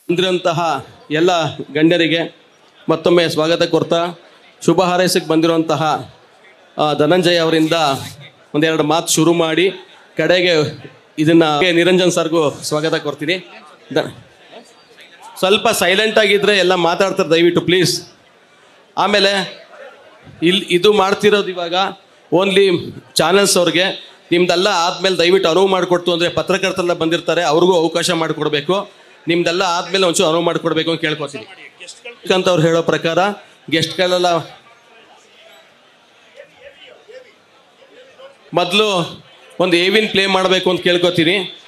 ಬಂದಿರುವಂತಹ ಎಲ್ಲ ಗಣ್ಯರಿಗೆ ಮತ್ತೊಮ್ಮೆ ಸ್ವಾಗತ ಕೊಡ್ತಾ ಶುಭ ಹಾರೈಸಕ್ಕೆ ಬಂದಿರುವಂತಹ ಆ, ಧನಂಜಯ ಅವರಿಂದ ಒಂದೆರಡು ಮಾತು ಶುರು ಮಾಡಿ ಕಡೆಗೆ ಇದನ್ನ ನಿರಂಜನ್ ಸರ್ಗೂ ಸ್ವಾಗತ ಕೊಡ್ತೀನಿ ದ- ಸ್ವಲ್ಪ ಸೈಲೆಂಟ್ ಆಗಿದ್ರೆ ಎಲ್ಲ ಮಾತಾಡ್ತಾರೆ ದಯವಿಟ್ಟು ಪ್ಲೀಸ್ ಆಮೇಲೆ ಇಲ್ಲಿ ಇದು ಮಾಡ್ತಿರೋದು ಇವಾಗ ಓನ್ಲಿ ಚಾನೆಲ್ಸ್ ಅವ್ರಿಗೆ ನಿಮ್ದೆಲ್ಲ ಆದ್ಮೇಲೆ ದಯವಿಟ್ಟು ಅನುವು ಮಾಡಿಕೊಡ್ತು ಅಂದರೆ ಪತ್ರಕರ್ತರೆಲ್ಲ ಬಂದಿರ್ತಾರೆ ಅವ್ರಿಗೂ ಅವಕಾಶ ಮಾಡಿಕೊಡ್ಬೇಕು ನಿಮ್ದೆಲ್ಲ ಆದ್ಮೇಲೆ ಒಂಚೂರು ಅನುವು ಮಾಡಿಕೊಡ್ಬೇಕು ಅಂತ ಕೇಳ್ಕೊತೀನಿ ಅಂತ ಅವ್ರು ಹೇಳೋ ಪ್ರಕಾರ ಗೆಸ್ಟ್ಗಳೆಲ್ಲ ಮೊದಲು ಒಂದು ಏವಿನ್ ಪ್ಲೇ ಮಾಡಬೇಕು ಅಂತ ಕೇಳ್ಕೊತೀನಿ